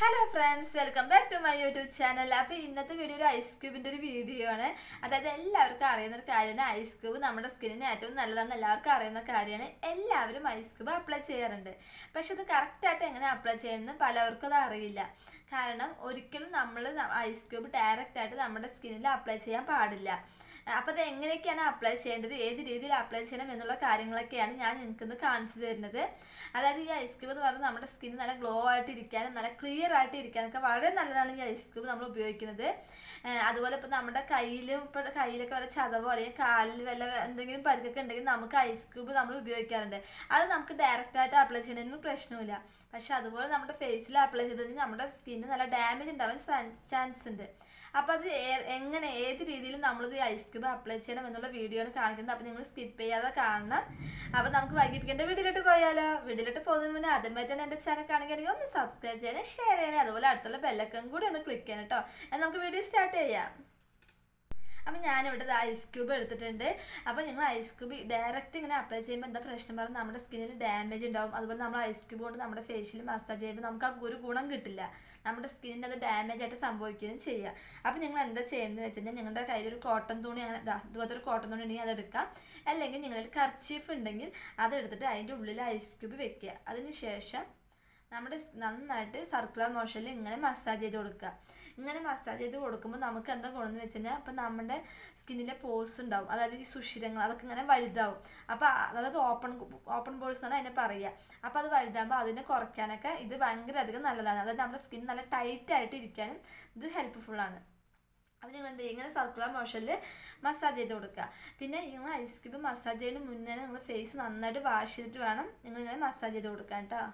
hello friends welcome back to my YouTube channel അപ്പോൾ ഇന്നത്തെ video ഒരു ഐസ് ക്യൂബിൻ്റെ ഒരു വീഡിയോ ആണ് അതായത് എല്ലാവർക്കും അറിയുന്ന ഒരു കാര്യമാണ് ഐസ് ക്യൂബ് നമ്മുടെ സ്കിന്നിന് ഏറ്റവും നല്ലതാണെന്ന് എല്ലാവർക്കും അറിയുന്ന കാര്യമാണ് എല്ലാവരും ഐസ് ക്യൂബ് അപ്ലൈ ചെയ്യാറുണ്ട് പക്ഷെ അത് കറക്റ്റായിട്ട് എങ്ങനെ അപ്ലൈ ചെയ്യുന്നത് പലർക്കും അത് അറിയില്ല കാരണം ഒരിക്കലും നമ്മൾ ഐസ് ക്യൂബ് ഡയറക്റ്റ് ആയിട്ട് നമ്മുടെ സ്കിന്നിൽ അപ്ലൈ ചെയ്യാൻ പാടില്ല അപ്പോൾ അത് എങ്ങനെയൊക്കെയാണ് അപ്ലൈ ചെയ്യേണ്ടത് ഏത് രീതിയിൽ അപ്ലൈ ചെയ്യണം എന്നുള്ള കാര്യങ്ങളൊക്കെയാണ് ഞാൻ നിങ്ങൾക്ക് ഇന്ന് കാണിച്ചു തരുന്നത് അതായത് ഈ ഐസ് ക്യൂബ് എന്ന് പറഞ്ഞാൽ നമ്മുടെ സ്കിൻ നല്ല ഗ്ലോ ആയിട്ട് ഇരിക്കാനും നല്ല ക്ലിയർ ആയിട്ട് ഇരിക്കാനൊക്കെ വളരെ നല്ലതാണ് ഈ ഐസ് ക്യൂബ് നമ്മൾ ഉപയോഗിക്കുന്നത് ഏഹ് അതുപോലെ ഇപ്പോൾ നമ്മുടെ കയ്യിലും ഇപ്പോൾ കയ്യിലൊക്കെ വല്ല ചതവോ അല്ലെങ്കിൽ കാലിൽ വല്ല എന്തെങ്കിലും പരിക്കൊക്കെ ഉണ്ടെങ്കിൽ നമുക്ക് ഐസ് ക്യൂബ് നമ്മൾ ഉപയോഗിക്കാറുണ്ട് അത് നമുക്ക് ഡയറക്റ്റ് ആയിട്ട് അപ്ലൈ ചെയ്യണതിന് പ്രശ്നമില്ല പക്ഷെ അതുപോലെ നമ്മുടെ ഫേസിൽ അപ്ലൈ ചെയ്ത് കഴിഞ്ഞാൽ നമ്മുടെ സ്കിന്നിന് നല്ല ഡാമേജ് ഉണ്ടാവാൻ ചാൻസ് ഉണ്ട് അപ്പോൾ അത് ഏ- എങ്ങനെ ഏത് രീതിയിൽ നമ്മളിത് ഐസ് ക്യൂബ് അപ്ലൈ ചെയ്യണം എന്നുള്ള വീഡിയോ ആണ് കാണിക്കുന്നത് അപ്പോൾ നിങ്ങൾ സ്കിപ്പ് ചെയ്യാതെ കാണണം അപ്പോൾ നമുക്ക് വൈകിപ്പിക്കേണ്ട വീഡിയോയിലോട്ട് പോയാലോ വീഡിയോയിലോട്ട് പോകുന്നതിന് മുന്നേ ആദ്യമായിട്ടാണ് എൻ്റെ ചാനൽ കാണുകയാണെങ്കിൽ ഒന്ന് സബ്സ്ക്രൈബ് ചെയ്യാനും ഷെയർ ചെയ്യണേ അതുപോലെ അടുത്തുള്ള ബെല്ലക്കം കൂടി ഒന്ന് ക്ലിക്ക് ചെയ്യണം കേട്ടോ എന്നാൽ നമുക്ക് വീഡിയോ സ്റ്റാർട്ട് ചെയ്യാം അപ്പം ഞാനിവിടെ ദാ ഐസ് ക്യൂബ് എടുത്തിട്ടുണ്ട് അപ്പോൾ നിങ്ങൾ ഐസ് ക്യൂബ് ഡയറക്റ്റ് ഇങ്ങനെ അപ്ലൈ ചെയ്യുമ്പോൾ എന്താ പ്രശ്നം പറഞ്ഞാൽ നമ്മുടെ സ്കിന്നിൽ ഡാമേജ് ഉണ്ടാവും അതുപോലെ നമ്മൾ ഐസ് ക്യൂബ് കൊണ്ട് നമ്മുടെ ഫേഷ്യൽ മസാജ് ചെയ്യുമ്പോൾ നമുക്ക് ആ ഒരു ഗുണം കിട്ടില്ല നമ്മുടെ സ്കിന്നിന് അത് ഡാമേജ് ആയിട്ട് സംഭവിക്കുകയും ചെയ്യുക അപ്പോൾ നിങ്ങൾ എന്താ ചെയ്യുന്നത് വെച്ച് കഴിഞ്ഞാൽ നിങ്ങളുടെ കയ്യിൽ ഒരു കോട്ടൺ തുണി അങ്ങനെ ദാ ഇതുപോലത്തെ ഒരു കോട്ടൺ തുണി ഉണ്ടെങ്കിൽ അതെടുക്കാം അല്ലെങ്കിൽ നിങ്ങളിൽ കർച്ചീഫ് ഉണ്ടെങ്കിൽ അതെടുത്തിട്ട് അതിൻ്റെ ഉള്ളിൽ ഐസ് ക്യൂബ് വെക്കുക അതിന് ശേഷം നമ്മുടെ സ് നന്നായിട്ട് സർക്കുലർ മോഷനിൽ ഇങ്ങനെ മസാജ് ചെയ്ത് കൊടുക്കുക ഇങ്ങനെ മസാജ് ചെയ്ത് കൊടുക്കുമ്പോൾ നമുക്ക് എന്താ ഗുണമെന്ന് വെച്ച് കഴിഞ്ഞാൽ അപ്പം നമ്മുടെ സ്കിന്നിലെ പോസ് ഉണ്ടാവും അതായത് ഈ സുഷിരങ്ങൾ അതൊക്കെ ഇങ്ങനെ വലുതാവും അപ്പോൾ അതായത് ഓപ്പൺ ഓപ്പൺ പോഴ്സ് എന്നാണ് അതിനെ പറയുക അപ്പോൾ അത് വലുതാകുമ്പോൾ അതിനെ കുറയ്ക്കാനൊക്കെ ഇത് ഭയങ്കര അധികം നല്ലതാണ് അതായത് നമ്മുടെ സ്കിൻ നല്ല ടൈറ്റ് ആയിട്ട് ഇരിക്കാനും ഇത് ഹെൽപ്ഫുള്ളാണ് അപ്പോൾ നിങ്ങൾ എന്ത് ചെയ്യും ഇങ്ങനെ സർക്കുലർ മോഷനിൽ മസാജ് ചെയ്ത് കൊടുക്കുക പിന്നെ നിങ്ങൾ ഐസ് ക്യൂബ് മസാജ് ചെയ്യുന്നതിന് മുന്നേ നിങ്ങൾ ഫേസ് നന്നായിട്ട് വാഷ് ചെയ്തിട്ട് വേണം നിങ്ങൾ ഇങ്ങനെ മസാജ് ചെയ്ത് കൊടുക്കാൻ കേട്ടോ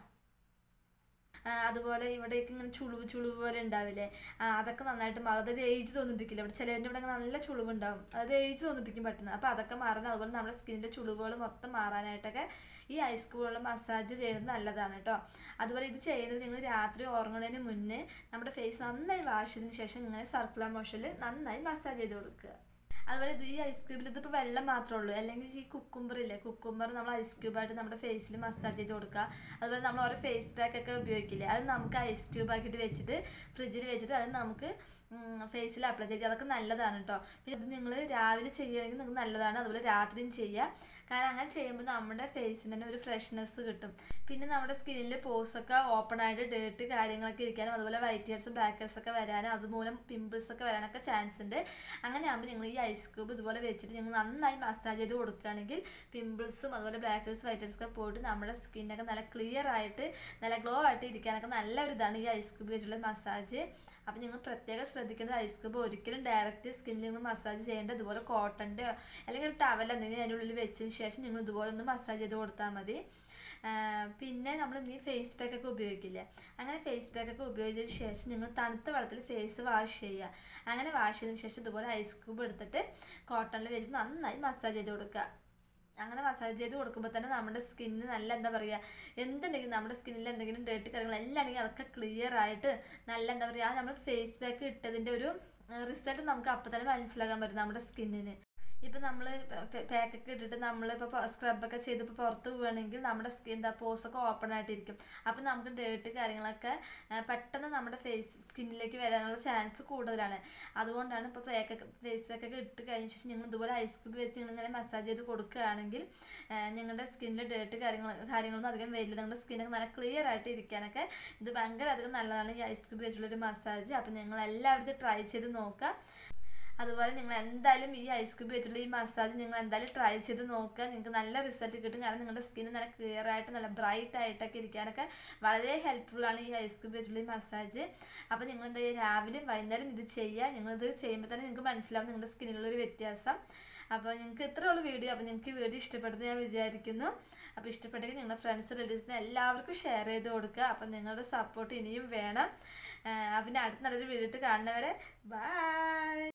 ആ, അതുപോലെ ഇവിടേക്ക് ഇങ്ങനെ ചുളിവ് ചുളിവ് പോലെ ഉണ്ടാവില്ലേ ആ, അതൊക്കെ നന്നായിട്ട് മാറും അതായത് ഏജ് തോന്നിപ്പിക്കില്ല ഇവിടെ ചിലവരുടെ ഇവിടെ നല്ല ചുളിവ് ഉണ്ടാവും അതായത് ഏജ് തോന്നിപ്പിക്കും പെട്ടെന്ന് അപ്പോൾ അതൊക്കെ മാറാൻ അതുപോലെ നമ്മുടെ സ്കിന്നിൻ്റെ ചുളിവുകൾ മൊത്തം മാറാനായിട്ടൊക്കെ ഈ ഐസ് ക്യൂബുള്ള മസാജ് ചെയ്യുന്നത് നല്ലതാണ് കേട്ടോ അതുപോലെ ഇത് ചെയ്യുന്നത് നിങ്ങൾ രാത്രി ഉറങ്ങുന്നതിന് മുന്നേ നമ്മുടെ ഫേസ് നന്നായി വാഷ് ചെയ്തതിന് ശേഷം ഇങ്ങനെ സർക്കുലർ മോഷനിൽ നന്നായി മസാജ് ചെയ്ത് കൊടുക്കുക അതുപോലെ ഇത് ഈ ഐസ് ക്യൂബിൽ ഇതിപ്പോൾ വെള്ളം മാത്രമേ ഉള്ളൂ അല്ലെങ്കിൽ ഈ കുക്കുംബർ ഇല്ലേ കുക്കുംബർ നമ്മൾ ഐസ് ക്യൂബായിട്ട് നമ്മുടെ ഫേസിൽ മസാജ് ചെയ്ത് കൊടുക്കുക അതുപോലെ നമ്മൾ ഓരോ ഫേസ് പാക്ക് ഒക്കെ ഉപയോഗിക്കില്ലേ അത് നമുക്ക് ഐസ് ക്യൂബ് ആക്കിയിട്ട് വെച്ചിട്ട് ഫ്രിഡ്ജിൽ വെച്ചിട്ട് അത് നമുക്ക് ഫേസിൽ അപ്ലൈ ചെയ്ത് അതൊക്കെ നല്ലതാണ് കേട്ടോ പിന്നെ ഇത് നിങ്ങൾ രാവിലെ ചെയ്യുകയാണെങ്കിൽ നിങ്ങൾക്ക് നല്ലതാണ് അതുപോലെ രാത്രിയും ചെയ്യുക കാരണം അങ്ങനെ ചെയ്യുമ്പോൾ നമ്മുടെ ഫേസിന് തന്നെ ഒരു ഫ്രഷ്നെസ് കിട്ടും പിന്നെ നമ്മുടെ സ്കിന്നിൽ പോസൊക്കെ ഓപ്പൺ ആയിട്ട് ഡേർട്ട് കാര്യങ്ങളൊക്കെ ഇരിക്കാനും അതുപോലെ വൈറ്റ് ഹെയർസും ബ്ലാക്ക് ഹെയർസ് ഒക്കെ വരാനും അതുമൂലം പിമ്പിൾസ് ഒക്കെ വരാനൊക്കെ ചാൻസ് ഉണ്ട് അങ്ങനെ ആകുമ്പോൾ നിങ്ങൾ ഈ ഐസ് ക്യൂബ് ഇതുപോലെ വെച്ചിട്ട് നിങ്ങൾ നന്നായി മസാജ് ചെയ്ത് കൊടുക്കുകയാണെങ്കിൽ പിമ്പിൾസും അതുപോലെ ബ്ലാക്ക് ഹെയർസ് വൈറ്റ് ഹെയർസ് ഒക്കെ പോയിട്ട് നമ്മുടെ സ്കിന്നൊക്കെ നല്ല ക്ലിയർ ആയിട്ട് നല്ല ഗ്ലോ ആയിട്ട് ഇരിക്കാനൊക്കെ നല്ലൊരു ഇതാണ് ഈ ഐസ് ക്യൂബ് വെച്ചുള്ള മസാജ് അപ്പം നിങ്ങൾ പ്രത്യേകം ശ്രദ്ധിക്കേണ്ടത് ഐസ് ക്യൂബ് ഒരിക്കലും ഡയറക്റ്റ് സ്കിന്നിൽ നിങ്ങൾ മസാജ് ചെയ്യേണ്ട ഇതുപോലെ കോട്ടൻ്റെ അല്ലെങ്കിൽ ഒരു ടവൽ എന്തെങ്കിലും അതിൻ്റെ ഉള്ളിൽ വെച്ചതിന് ശേഷം നിങ്ങൾ ഇതുപോലെ ഒന്ന് മസാജ് ചെയ്ത് കൊടുത്താൽ മതി ആ, പിന്നെ നമ്മൾ ഈ ഫേസ് പാക്ക് ഒക്കെ ഉപയോഗിക്കില്ലേ അങ്ങനെ ഫേസ് പാക്ക് ഒക്കെ ഉപയോഗിച്ചതിന് ശേഷം നിങ്ങൾ തണുത്ത വെള്ളത്തിൽ ഫേസ് വാഷ് ചെയ്യുക അങ്ങനെ വാഷ് ചെയ്തതിന് ശേഷം ഇതുപോലെ ഐസ് ക്യൂബ് എടുത്തിട്ട് കോട്ടണിൽ വെച്ച് നന്നായി മസാജ് ചെയ്ത് കൊടുക്കുക അങ്ങനെ മസാജ് ചെയ്ത് കൊടുക്കുമ്പോൾ തന്നെ നമ്മുടെ സ്കിന്നിന് നല്ല എന്താ പറയുക എന്തുണ്ടെങ്കിലും നമ്മുടെ സ്കിന്നിൽ എന്തെങ്കിലും ഡേർട്ട് കാര്യങ്ങൾ എല്ലാം ഉണ്ടെങ്കിൽ അതൊക്കെ ക്ലിയർ ആയിട്ട് നല്ല എന്താ പറയുക നമ്മൾ ഫേസ് പാക്ക് ഇട്ടതിൻ്റെ ഒരു റിസൾട്ട് നമുക്ക് അപ്പം തന്നെ മനസ്സിലാക്കാൻ പറ്റും നമ്മുടെ സ്കിന്നിന് ഇപ്പം നമ്മൾ പാക്കൊക്കെ ഇട്ടിട്ട് നമ്മളിപ്പോൾ സ്ക്രബൊക്കെ ചെയ്ത് ഇപ്പോൾ പുറത്ത് പോവുകയാണെങ്കിൽ നമ്മുടെ സ്കിൻ എന്താ പോസൊക്കെ ഓപ്പൺ ആയിട്ടിരിക്കും അപ്പം നമുക്ക് ഡേർട്ട് കാര്യങ്ങളൊക്കെ ആ, പെട്ടെന്ന് നമ്മുടെ ഫേസ് സ്കിന്നിലേക്ക് വരാനുള്ള ചാൻസ് കൂടുതലാണ് അതുകൊണ്ടാണ് ഇപ്പോൾ പാക്കൊക്കെ ഫേസ് പാക്കൊക്കെ ഇട്ട് കഴിഞ്ഞ ശേഷം നിങ്ങൾ ഇതുപോലെ ഐസ് ക്യൂബ് വെച്ച് നിങ്ങൾ ഇങ്ങനെ മസാജ് ചെയ്ത് കൊടുക്കുകയാണെങ്കിൽ ആ, നിങ്ങളുടെ സ്കിന്നിൽ ഡേർട്ട് കാര്യങ്ങൾ കാര്യങ്ങളൊന്നും അധികം വരില്ല നിങ്ങളുടെ സ്കിന്നൊക്കെ നല്ല ക്ലിയർ ആയിട്ട് ഇരിക്കാനൊക്കെ ഇത് ഭയങ്കര അധികം നല്ലതാണ് ഈ ഐസ് ക്യൂബ് വെച്ചുള്ളൊരു മസാജ് അപ്പം നിങ്ങൾ എല്ലാവരും ഇത് ട്രൈ ചെയ്ത് നോക്കുക അതുപോലെ നിങ്ങൾ എന്തായാലും ഈ ഐസ് ക്യൂബ് വെച്ചുള്ള ഈ മസാജ് നിങ്ങൾ എന്തായാലും ട്രൈ ചെയ്ത് നോക്കുക നിങ്ങൾക്ക് നല്ല റിസൾട്ട് കിട്ടും കാരണം നിങ്ങളുടെ സ്കിന്ന് നല്ല ക്ലിയർ ആയിട്ട് നല്ല ബ്രൈറ്റ് ആയിട്ടൊക്കെ ഇരിക്കാനൊക്കെ വളരെ ഹെൽപ്ഫുൾ ആണ് ഈ ഐസ് ക്യൂബ് വെച്ചുള്ള ഈ മസാജ് അപ്പോൾ നിങ്ങൾ എന്താ ചെയ്യുക രാവിലെയും വൈകുന്നേരം ഇത് ചെയ്യുക നിങ്ങളിത് ചെയ്യുമ്പോൾ തന്നെ നിങ്ങൾക്ക് മനസ്സിലാവും നിങ്ങളുടെ സ്കിന്നിലുള്ള ഒരു വ്യത്യാസം അപ്പോൾ നിങ്ങൾക്ക് ഇത്ര ഉള്ള വീഡിയോ അപ്പോൾ നിങ്ങൾക്ക് വീഡിയോ ഇഷ്ടപ്പെടുന്നത് ഞാൻ വിചാരിക്കുന്നു അപ്പോൾ ഇഷ്ടപ്പെട്ടെങ്കിൽ നിങ്ങളുടെ ഫ്രണ്ട്സ് റിലേറ്റീവ്സിന് എല്ലാവർക്കും ഷെയർ ചെയ്ത് കൊടുക്കുക അപ്പോൾ നിങ്ങളുടെ സപ്പോർട്ട് ഇനിയും വേണം ആ, പിന്നെ അടുത്ത നല്ലൊരു വീഡിയോ ഇട്ട് കാണുന്നവരെ ബൈ